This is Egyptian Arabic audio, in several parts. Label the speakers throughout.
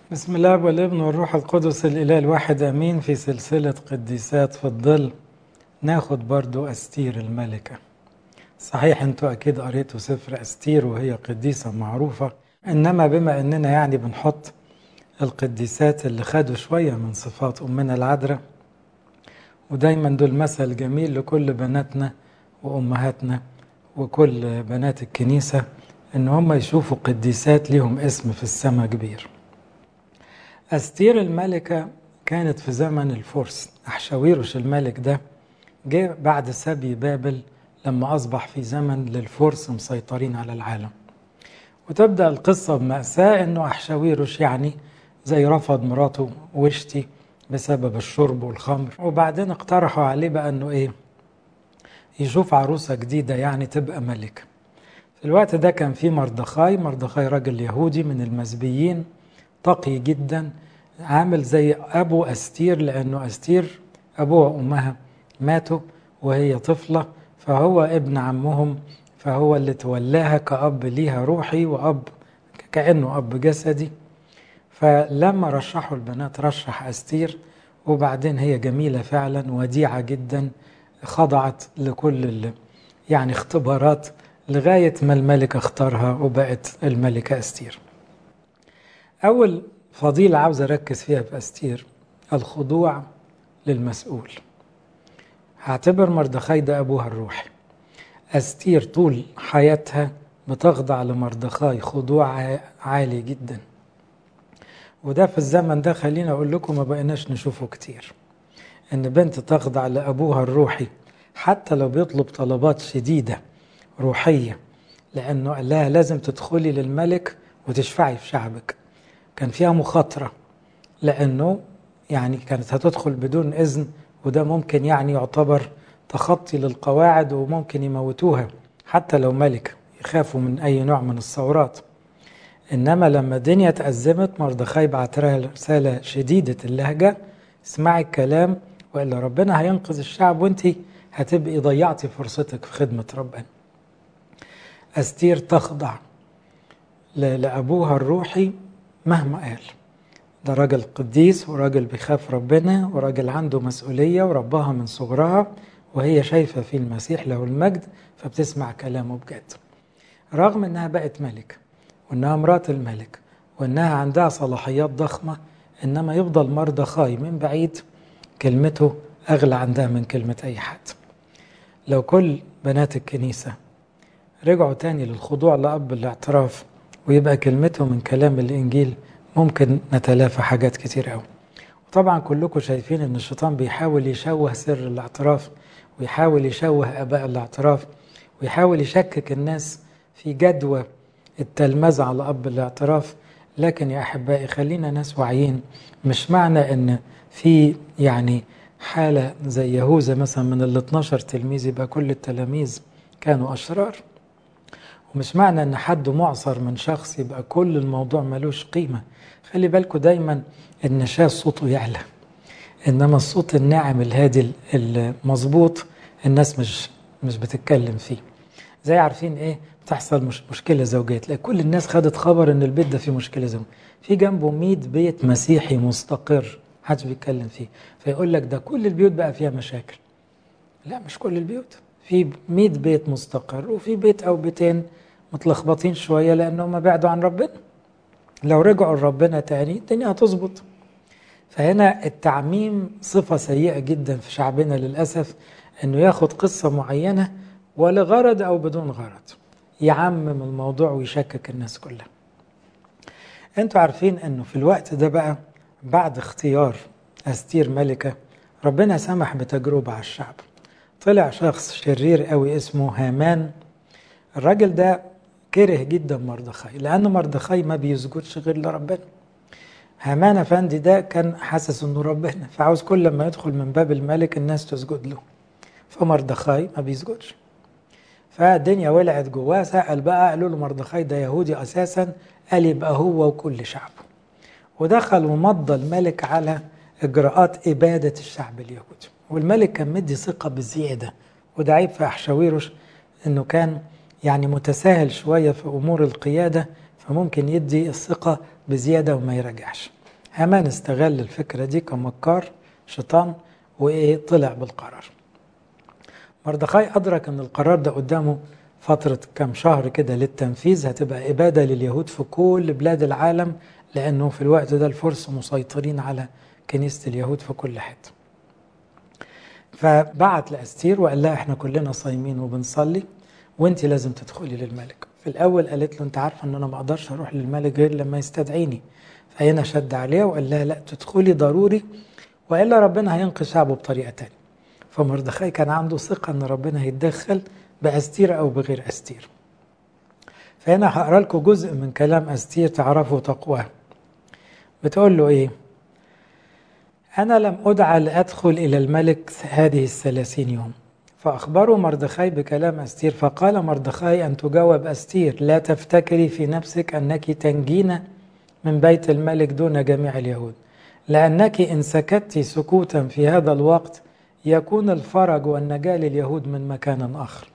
Speaker 1: بسم الله والابن والروح القدس الإله الواحد أمين في سلسلة قديسات في الظل ناخد برضو أستير الملكة صحيح انتوا أكيد قريتوا سفر أستير وهي قديسة معروفة إنما بما إننا يعني بنحط القديسات اللي خدوا شوية من صفات أمنا العذراء ودايما دول مثل جميل لكل بناتنا وأمهاتنا وكل بنات الكنيسة إن هم يشوفوا قديسات ليهم اسم في السماء كبير أستير الملكة كانت في زمن الفرس أحشاويروش الملك ده جه بعد سبي بابل لما أصبح في زمن للفرس مسيطرين على العالم وتبدأ القصة بمأساة إنه أحشاويروش يعني زي رفض مراته وشتي بسبب الشرب والخمر وبعدين اقترحوا عليه بقى إنه إيه يشوف عروسة جديدة يعني تبقى ملكة في الوقت ده كان في مردخاي مردخاي راجل يهودي من المزبيين تقي جدا عامل زي ابو استير لانه استير ابوها وامها ماتوا وهي طفله فهو ابن عمهم فهو اللي تولاها كأب ليها روحي وأب كأنه أب جسدي فلما رشحوا البنات رشح أستير وبعدين هي جميلة فعلا وديعة جدا خضعت لكل ال... يعني اختبارات لغاية ما الملك اختارها وبقت الملكة أستير أول فضيلة عاوز أركز فيها في أستير الخضوع للمسؤول هعتبر مردخاي ده أبوها الروحي أستير طول حياتها بتخضع لمردخاي خضوع عالي جدا وده في الزمن ده خلينا أقول لكم ما بقيناش نشوفه كتير إن بنت تخضع لأبوها الروحي حتى لو بيطلب طلبات شديدة روحية لأنه قال لها لازم تدخلي للملك وتشفعي في شعبك كان فيها مخاطرة لأنه يعني كانت هتدخل بدون إذن وده ممكن يعني يعتبر تخطي للقواعد وممكن يموتوها حتى لو ملكة يخافوا من أي نوع من الثورات إنما لما الدنيا تأزمت مردخاي بعت لها رسالة شديدة اللهجة اسمعي الكلام وإلا ربنا هينقذ الشعب وانت هتبقي ضيعتي فرصتك في خدمة ربنا أستير تخضع لأبوها الروحي مهما قال ده راجل قديس وراجل بيخاف ربنا وراجل عنده مسؤولية ورباها من صغرها وهي شايفة في المسيح له المجد فبتسمع كلامه بجد رغم انها بقت ملك وانها مرات الملك وانها عندها صلاحيات ضخمة انما يفضل مردخاي من بعيد كلمته اغلى عندها من كلمة اي حد لو كل بنات الكنيسة رجعوا تاني للخضوع لأب الاعتراف ويبقى كلمته من كلام الإنجيل ممكن نتلافى حاجات كتير قوي وطبعا كلكم شايفين ان الشيطان بيحاول يشوه سر الاعتراف ويحاول يشوه اباء الاعتراف ويحاول يشكك الناس في جدوى التلمذة على اب الاعتراف لكن يا احبائي خلينا ناس واعيين مش معنى ان في يعني حالة زي يهوذا مثلا من ال 12 تلميذ يبقى كل التلاميذ كانوا اشرار ومش معنى ان حد معصر من شخص يبقى كل الموضوع ملوش قيمة خلي بالكم دايما النشاز صوته يعلى انما الصوت الناعم الهادي المظبوط الناس مش مش بتتكلم فيه زي عارفين ايه بتحصل مش مشكله زوجيه تلاقي كل الناس خدت خبر ان البيت ده فيه مشكله زوجيه في جنبه 100 بيت مسيحي مستقر محدش بيتكلم فيه فيقول لك ده كل البيوت بقى فيها مشاكل لا مش كل البيوت في 100 بيت مستقر وفي بيت او بيتين متلخبطين شويه لانهم بعدوا عن ربنا لو رجعوا لربنا تاني الدنيا هتظبط فهنا التعميم صفة سيئة جدا في شعبنا للأسف أنه ياخد قصة معينة ولغرض أو بدون غرض يعمم الموضوع ويشكك الناس كلها انتوا عارفين أنه في الوقت ده بقى بعد اختيار أستير ملكة ربنا سمح بتجربة على الشعب طلع شخص شرير قوي اسمه هامان الراجل ده كره جدا مردخاي لأن مردخاي ما بيسجدش غير لربنا هامان افندي ده كان حاسس انه ربنا فعاوز كل لما يدخل من باب الملك الناس تسجد له فمردخاي ما بيسجدش فالدنيا ولعت جواه سأل بقى قالوا له مردخاي ده يهودي اساسا قال يبقى هو وكل شعبه ودخل ومضى الملك على اجراءات اباده الشعب اليهودي والملك كان مدي ثقه بزياده وده عيب في احشاويروش انه كان يعني متساهل شويه في امور القياده فممكن يدي الثقه بزياده وما يرجعش هامان استغل الفكرة دي كمكار شيطان وإيه طلع بالقرار مردخاي أدرك أن القرار ده قدامه فترة كم شهر كده للتنفيذ هتبقى إبادة لليهود في كل بلاد العالم لأنه في الوقت ده الفرس مسيطرين على كنيسة اليهود في كل حتة فبعت لأستير وقال لها احنا كلنا صايمين وبنصلي وانت لازم تدخلي للملك في الأول قالت له انت عارفة ان انا ما اقدرش اروح للملك غير لما يستدعيني فهنا شد عليها وقال لها لا تدخلي ضروري وإلا ربنا هينقذ شعبه بطريقة تانية فمردخاي كان عنده ثقة ان ربنا هيتدخل بأستير أو بغير أستير فهنا هقرا لكم جزء من كلام أستير تعرفوا تقواه بتقول له إيه أنا لم أدعى لأدخل إلى الملك هذه الثلاثين يوم فأخبروا مردخاي بكلام أستير فقال مردخاي أن تجاوب أستير لا تفتكري في نفسك أنك تنجين من بيت الملك دون جميع اليهود لأنك إن سكت سكوتا في هذا الوقت يكون الفرج والنجاة لليهود من مكان آخر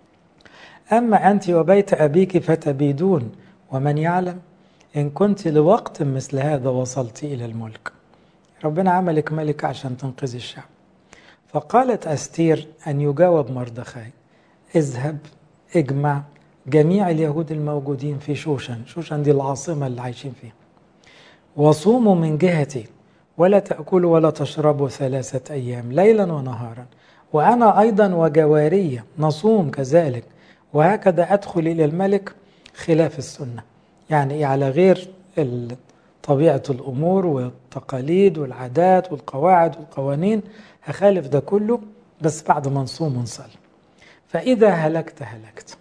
Speaker 1: أما أنت وبيت أبيك فتبيدون ومن يعلم إن كنت لوقت مثل هذا وصلت إلى الملك ربنا عملك ملك عشان تنقذ الشعب فقالت أستير أن يجاوب مردخاي اذهب اجمع جميع اليهود الموجودين في شوشن شوشن دي العاصمة اللي عايشين فيها وصوموا من جهتي ولا تأكلوا ولا تشربوا ثلاثة أيام ليلا ونهارا وأنا أيضا وجوارية نصوم كذلك وهكذا أدخل إلى الملك خلاف السنة يعني على غير طبيعة الأمور والتقاليد والعادات والقواعد والقوانين هخالف ده كله بس بعد ما نصوم ونصلي فإذا هلكت هلكت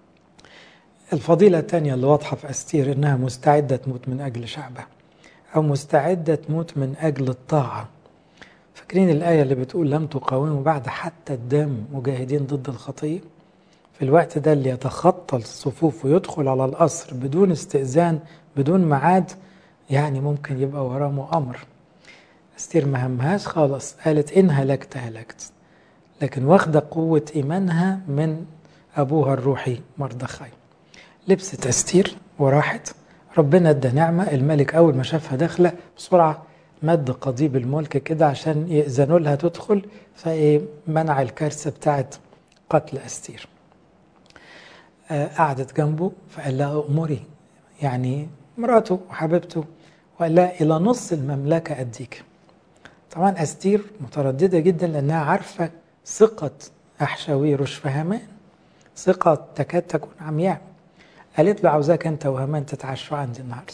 Speaker 1: الفضيلة الثانية اللي واضحة في أستير إنها مستعدة تموت من أجل شعبها أو مستعدة تموت من أجل الطاعة فاكرين الآية اللي بتقول لم تقاوموا بعد حتى الدم مجاهدين ضد الخطية في الوقت ده اللي يتخطى الصفوف ويدخل على القصر بدون استئذان بدون ميعاد يعني ممكن يبقى وراه مؤامر استير ما همهاش خالص قالت إن هلكت هلكت لكن واخدة قوة إيمانها من أبوها الروحي مردخاي لبست أستير وراحت ربنا ادى نعمة الملك أول ما شافها داخلة بسرعة مد قضيب الملك كده عشان يأذنوا لها تدخل فمنع الكارثة بتاعت قتل أستير قعدت جنبه فقال لها أمري يعني مراته وحبيبته وقال لها إلى نص المملكة أديك طبعا أستير مترددة جدا لأنها عارفة ثقة أحشاويروش في هامان ثقة تكاد تكون عمياء قالت له عاوزاك أنت وهامان تتعشوا عندي النهاردة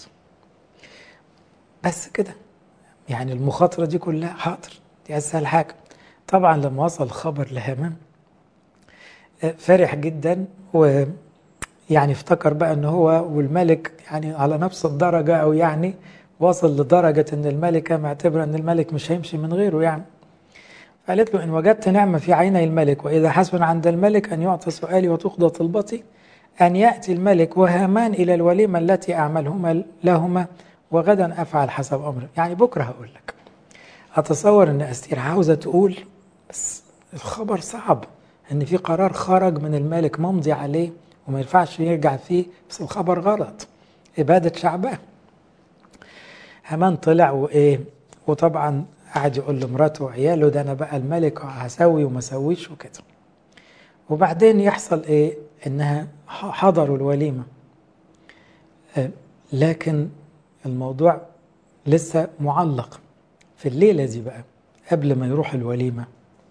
Speaker 1: بس كده يعني المخاطرة دي كلها حاضر دي أسهل حاجة طبعا لما وصل الخبر لهامان فرح جدا و يعني افتكر بقى ان هو والملك يعني على نفس الدرجة او يعني وصل لدرجة ان الملكة معتبرة ان الملك مش هيمشي من غيره يعني قالت له ان وجدت نعمة في عيني الملك واذا حسن عند الملك ان يعطى سؤالي وتقضى طلبتي ان يأتي الملك وهامان الى الوليمة التي اعملهما لهما وغدا افعل حسب امري يعني بكرة هقول لك اتصور ان استير عاوزة تقول بس الخبر صعب ان في قرار خرج من الملك ممضي عليه وما ينفعش يرجع فيه بس الخبر غلط إبادة شعبه هامان طلع وإيه وطبعا قعد يقول لمراته وعياله ده أنا بقى الملك هسوي وما سويش وكده وبعدين يحصل إيه إنها حضروا الوليمة لكن الموضوع لسه معلق في الليلة دي بقى قبل ما يروح الوليمة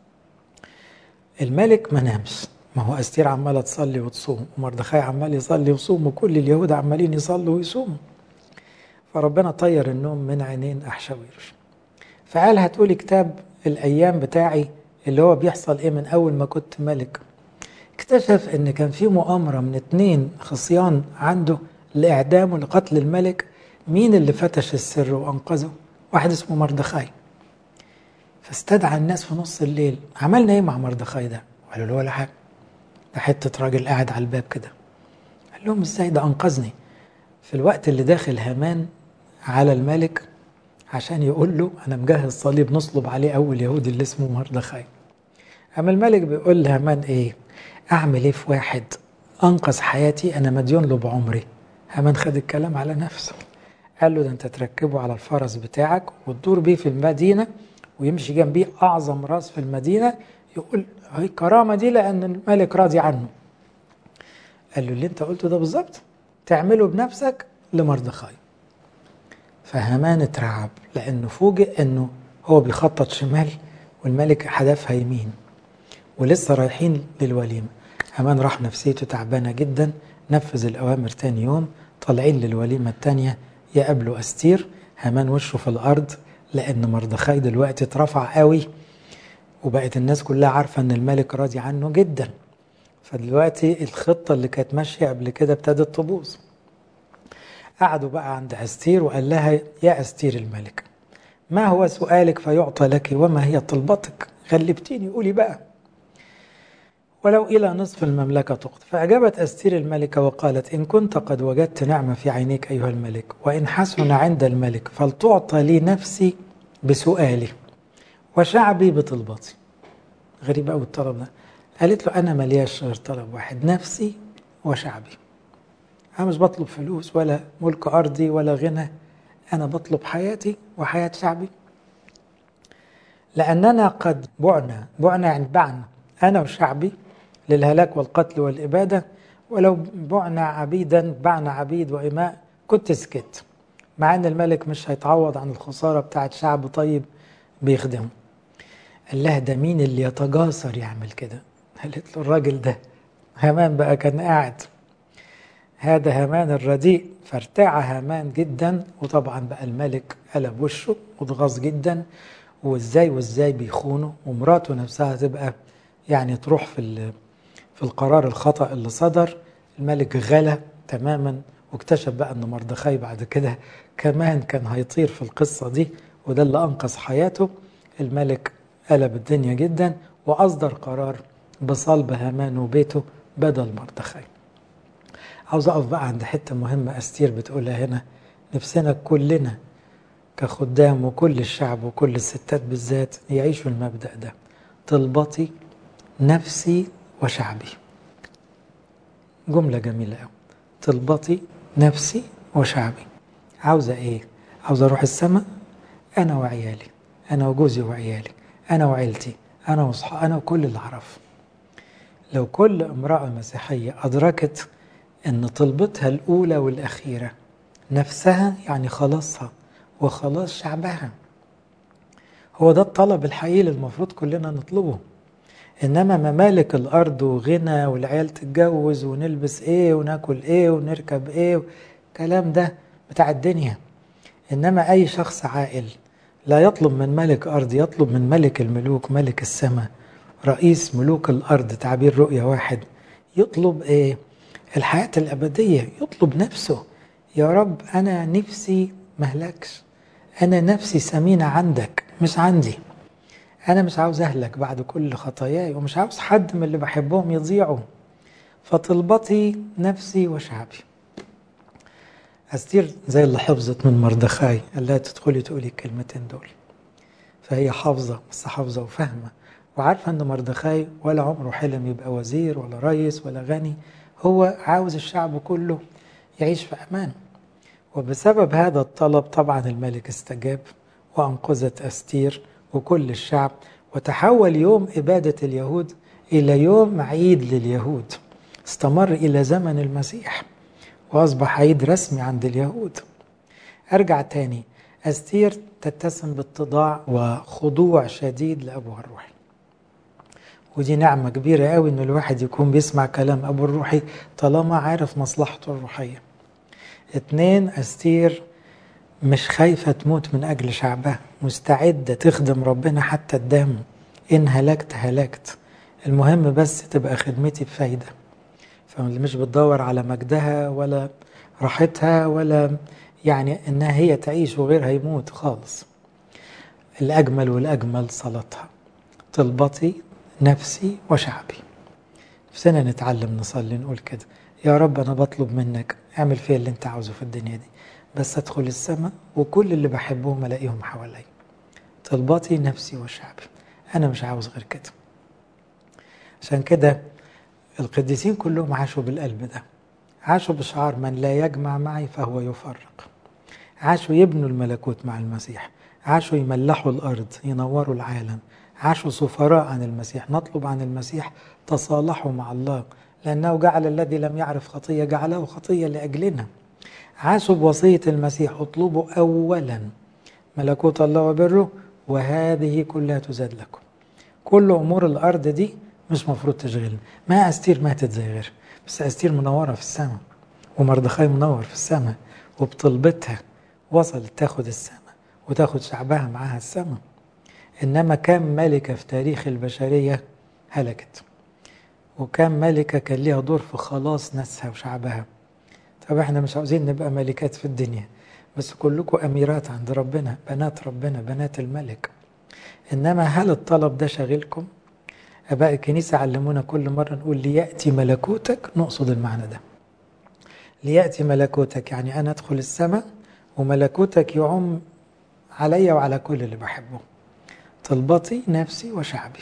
Speaker 1: الملك ما نامش ما هو أستير عمالة تصلي وتصوم ومردخاي عمال يصلي ويصوم وكل اليهود عمالين يصلوا ويصوموا فربنا طير النوم من عينين أحشاويرش فقال هتقولي كتاب الأيام بتاعي اللي هو بيحصل إيه من أول ما كنت ملك اكتشف إن كان في مؤامرة من اتنين خصيان عنده لإعدامه لقتل الملك مين اللي فتش السر وأنقذه؟ واحد اسمه مردخاي فاستدعى الناس في نص الليل عملنا ايه مع مردخاي ده؟ قالوا له ولا حاجه ده حته راجل قاعد على الباب كده قال لهم ازاي ده انقذني في الوقت اللي داخل هامان على الملك عشان يقول له انا مجهز صليب نصلب عليه اول يهودي اللي اسمه مردخاي اما الملك بيقول لهامان ايه اعمل ايه في واحد انقذ حياتي انا مديون له بعمري هامان خد الكلام على نفسه قال له ده انت تركبه على الفرس بتاعك وتدور بيه في المدينة ويمشي جنبيه أعظم راس في المدينة يقول هي كرامة دي لأن الملك راضي عنه قال له اللي انت قلته ده بالظبط تعمله بنفسك لمردخاي فهامان اترعب لأنه فوجئ أنه هو بيخطط شمال والملك حدفها يمين ولسه رايحين للوليمة هامان راح نفسيته تعبانة جدا نفذ الأوامر تاني يوم طالعين للوليمة التانية يقابلوا أستير هامان وشه في الأرض لأن مردخاي دلوقتي اترفع قوي وبقت الناس كلها عارفة أن الملك راضي عنه جدا فدلوقتي الخطة اللي كانت ماشية قبل كده ابتدت تبوظ قعدوا بقى عند أستير وقال لها يا أستير الملك ما هو سؤالك فيعطى لك وما هي طلبتك غلبتيني قولي بقى ولو إلى نصف المملكة تقض فأجابت أستير الملكة وقالت إن كنت قد وجدت نعمة في عينيك أيها الملك وإن حسن عند الملك فلتعطى لي نفسي بسؤالي وشعبي بطلبتي غريب أوي الطلب ده قالت له أنا ملياش غير طلب واحد نفسي وشعبي أنا مش بطلب فلوس ولا ملك أرضي ولا غنى أنا بطلب حياتي وحياة شعبي لأننا قد بعنا بعنا يعني بعنا أنا وشعبي للهلاك والقتل والإبادة ولو بعنا عبيدا بعنا عبيد وإماء كنت سكت مع أن الملك مش هيتعوض عن الخسارة بتاعت شعب طيب بيخدمه قال لها ده مين اللي يتجاسر يعمل كده قالت له الراجل ده هامان بقى كان قاعد هذا هامان الرديء فارتاع هامان جدا وطبعا بقى الملك قلب وشه واتغاظ جدا وازاي وازاي بيخونه ومراته نفسها تبقى يعني تروح في في القرار الخطا اللي صدر الملك غلى تماما واكتشف بقى ان مردخاي بعد كده كمان كان هيطير في القصه دي وده اللي انقذ حياته الملك قلب الدنيا جدا واصدر قرار بصلب هامان وبيته بدل مردخاي عاوز اقف بقى عند حته مهمه استير بتقولها هنا نفسنا كلنا كخدام وكل الشعب وكل الستات بالذات يعيشوا المبدا ده طلبتي نفسي وشعبي جملة جميلة قوي طلبتي نفسي وشعبي عاوزة ايه عاوزة اروح السماء انا وعيالي انا وجوزي وعيالي انا وعيلتي انا وصحابي انا وكل اللي اعرفه لو كل امرأة مسيحية أدركت أن طلبتها الأولى والأخيرة نفسها يعني خلاصها وخلاص شعبها هو ده الطلب الحقيقي اللي المفروض كلنا نطلبه انما ممالك الارض وغنى والعيال تتجوز ونلبس ايه وناكل ايه ونركب ايه الكلام ده بتاع الدنيا انما اي شخص عاقل لا يطلب من ملك ارض يطلب من ملك الملوك ملك السماء رئيس ملوك الارض تعبير رؤية واحد يطلب ايه الحياة الابدية يطلب نفسه يا رب انا نفسي مهلكش انا نفسي سمينة عندك مش عندي أنا مش عاوز أهلك بعد كل خطاياي ومش عاوز حد من اللي بحبهم يضيعوا فطلبتي نفسي وشعبي أستير زي اللي حفظت من مردخاي قال لها تدخلي تقولي الكلمتين دول فهي حافظة بس حافظة وفاهمة وعارفة أن مردخاي ولا عمره حلم يبقى وزير ولا رئيس ولا غني هو عاوز الشعب كله يعيش في أمان وبسبب هذا الطلب طبعا الملك استجاب وأنقذت أستير وكل الشعب وتحول يوم إبادة اليهود إلى يوم عيد لليهود استمر إلى زمن المسيح وأصبح عيد رسمي عند اليهود أرجع تاني أستير تتسم باتضاع وخضوع شديد لأبوها الروحي ودي نعمة كبيرة قوي إن الواحد يكون بيسمع كلام أبو الروحي طالما عارف مصلحته الروحية اتنين أستير مش خايفة تموت من أجل شعبها مستعدة تخدم ربنا حتى الدم إن هلكت هلكت المهم بس تبقى خدمتي بفايدة فاللي مش بتدور على مجدها ولا راحتها ولا يعني إنها هي تعيش وغيرها يموت خالص الأجمل والأجمل صلاتها طلبتي نفسي وشعبي نفسنا نتعلم نصلي نقول كده يا رب أنا بطلب منك اعمل فيا اللي أنت عاوزه في الدنيا دي بس ادخل السماء وكل اللي بحبهم الاقيهم حواليا طلباتي نفسي وشعبي انا مش عاوز غير كده عشان كده القديسين كلهم عاشوا بالقلب ده عاشوا بشعار من لا يجمع معي فهو يفرق عاشوا يبنوا الملكوت مع المسيح عاشوا يملحوا الأرض ينوروا العالم عاشوا سفراء عن المسيح نطلب عن المسيح تصالحوا مع الله لأنه جعل الذي لم يعرف خطية جعله خطية لأجلنا عاشوا بوصية المسيح اطلبوا أولا ملكوت الله وبره وهذه كلها تزاد لكم كل أمور الأرض دي مش مفروض تشغلنا ما أستير ماتت زي غيرها بس أستير منورة في السماء ومردخاي منور في السماء وبطلبتها وصلت تاخد السماء وتاخد شعبها معاها السماء إنما كم ملكة في تاريخ البشرية هلكت وكم ملكة كان ليها دور في خلاص ناسها وشعبها طب احنا مش عاوزين نبقى ملكات في الدنيا بس كلكم أميرات عند ربنا بنات ربنا بنات الملك إنما هل الطلب ده شاغلكم؟ أباء الكنيسة علمونا كل مرة نقول ليأتي ملكوتك نقصد المعنى ده ليأتي ملكوتك يعني أنا أدخل السماء وملكوتك يعم علي وعلى كل اللي بحبه طلبتي نفسي وشعبي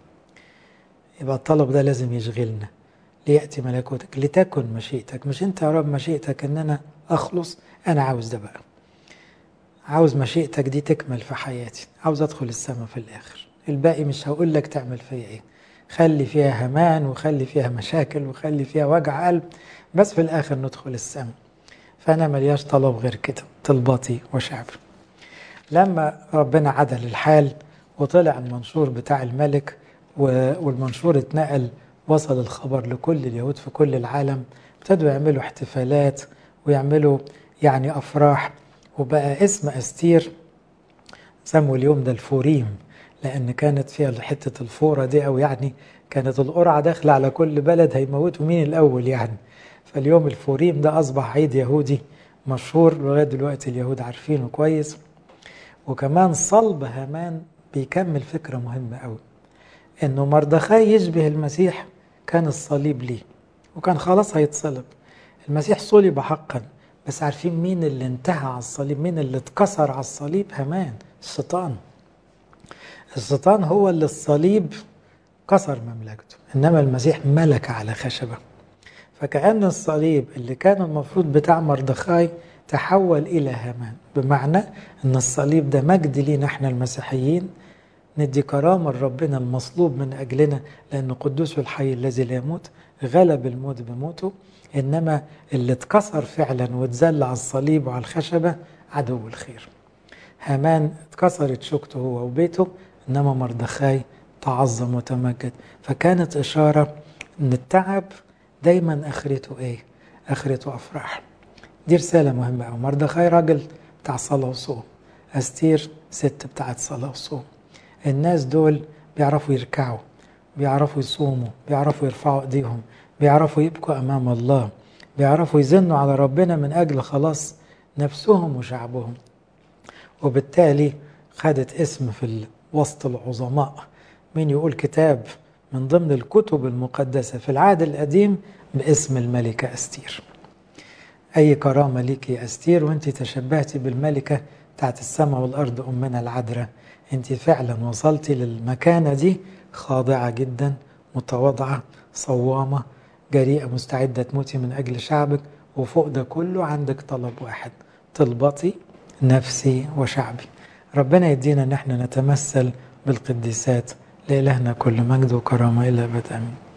Speaker 1: يبقى الطلب ده لازم يشغلنا ليأتي ملكوتك لتكن مشيئتك مش انت يا رب مشيئتك ان انا اخلص انا عاوز ده بقى عاوز مشيئتك دي تكمل في حياتي عاوز ادخل السماء في الاخر الباقي مش هقول لك تعمل فيا ايه خلي فيها همان وخلي فيها مشاكل وخلي فيها وجع قلب بس في الاخر ندخل السماء فانا ملياش طلب غير كده طلباتي وشعبي لما ربنا عدل الحال وطلع المنشور بتاع الملك والمنشور اتنقل وصل الخبر لكل اليهود في كل العالم ابتدوا يعملوا احتفالات ويعملوا يعني افراح وبقى اسم استير سموا اليوم ده الفوريم لان كانت فيها حته الفوره دي او يعني كانت القرعه داخله على كل بلد هيموتوا مين الاول يعني فاليوم الفوريم ده اصبح عيد يهودي مشهور لغايه دلوقتي اليهود عارفينه كويس وكمان صلب هامان بيكمل فكره مهمه قوي انه مردخاي يشبه المسيح كان الصليب ليه وكان خلاص هيتصلب المسيح صلب حقا بس عارفين مين اللي انتهى على الصليب مين اللي اتكسر على الصليب همان الشيطان الشيطان هو اللي الصليب كسر مملكته انما المسيح ملك على خشبه فكأن الصليب اللي كان المفروض بتاع مردخاي تحول إلى هامان بمعنى أن الصليب ده مجد لينا احنا المسيحيين ندي كرامة لربنا المصلوب من أجلنا لأن قدوس الحي الذي لا يموت غلب الموت بموته إنما اللي اتكسر فعلا واتذل على الصليب وعلى الخشبة عدو الخير هامان اتكسرت شوكته هو وبيته إنما مردخاي تعظم وتمجد فكانت إشارة إن التعب دايما آخرته إيه؟ آخرته أفراح دي رسالة مهمة أوي مردخاي راجل بتاع صلاة وصوم أستير ست بتاعت صلاة وصوم الناس دول بيعرفوا يركعوا بيعرفوا يصوموا بيعرفوا يرفعوا ايديهم بيعرفوا يبكوا امام الله بيعرفوا يزنوا على ربنا من اجل خلاص نفسهم وشعبهم وبالتالي خدت اسم في وسط العظماء مين يقول كتاب من ضمن الكتب المقدسة في العهد القديم باسم الملكة أستير أي كرامة ليك يا أستير وأنت تشبهتي بالملكة بتاعت السماء والأرض أمنا العذراء أنت فعلا وصلتي للمكانة دي خاضعة جدا متواضعة صوامة جريئة مستعدة تموتي من أجل شعبك وفوق ده كله عندك طلب واحد طلبتي نفسي وشعبي ربنا يدينا ان احنا نتمثل بالقديسات لإلهنا كل مجد وكرامة إلى أبد آمين